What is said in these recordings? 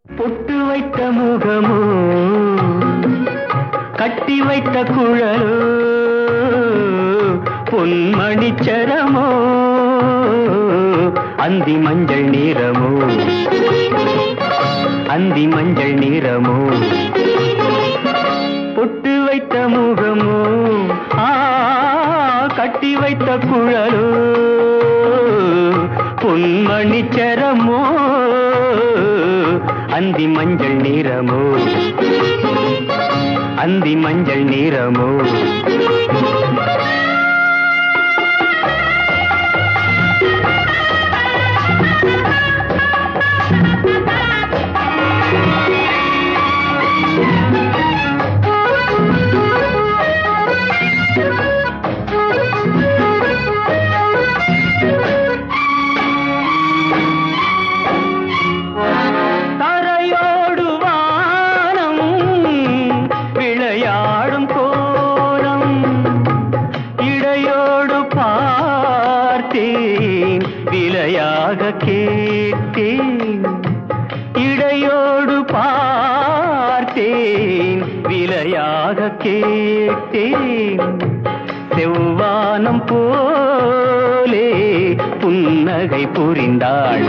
பொட்டு வைத்த முகமோ கட்டி வைத்த குழலோ பொன்மணிச்சரமோ அந்தி மஞ்சள் நிறமோ அந்தி மஞ்சள் நிறமோ பொட்டு வைத்த முகமோ ஆ கட்டி வைத்த குழலோ பொன்மணிச்சரமோ அந்தி மஞ்சள் நிறமோ அந்தி மஞ்சள் நிறமோ தரையோடு வானம் விளையாடும் கோலம் இடையோடு பார்த்தேன் விலையாக கேட்டேன் இடையோடு பார்த்தேன் விலையாக கேட்டேன் செவ்வானம் போலே புன்னகை புரிந்தாள்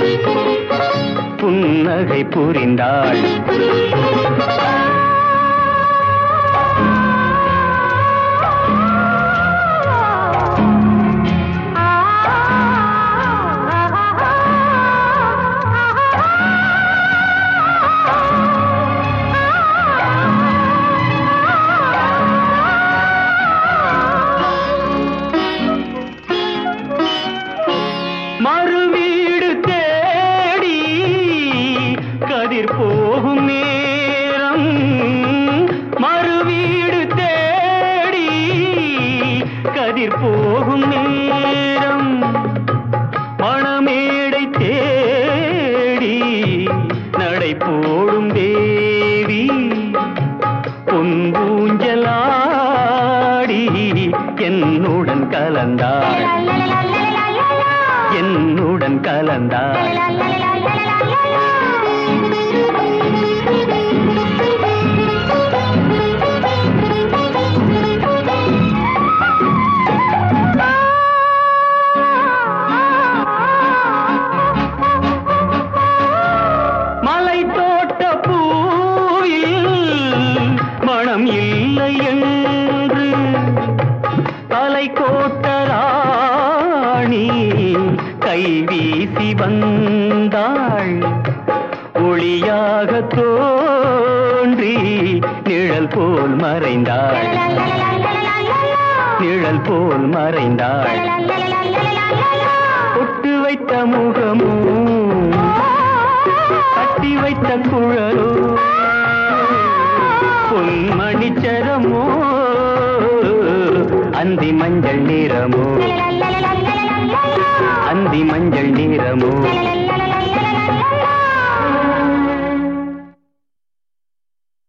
புன்னகை புரிந்தாள் மறுவீடு தேடி கதிர் போகும் நேரம் மறுவீடு தேடி கதிர் போகும் நேரம் மணமேடை தேடி நடை போடும் தேவி பொன்பூஞ்சலாடி என்னுடன் கலந்தாள் என்னுடன் கலந்தாள் மலை தோட்ட பூவில் மனம் இல்லை என்று தலை கோட்ட ராணி கை வீசி வந்தாள் ஒளியாக தோன்றி நிழல் போல் மறைந்தாள் நிழல் போல் மறைந்தாள் பொட்டு வைத்த முகமோ கட்டி வைத்த குழலோ பொன்மணிச்சரமோ அந்தி மஞ்சள் நிறமோ அந்தி மஞ்சள் நிறமோ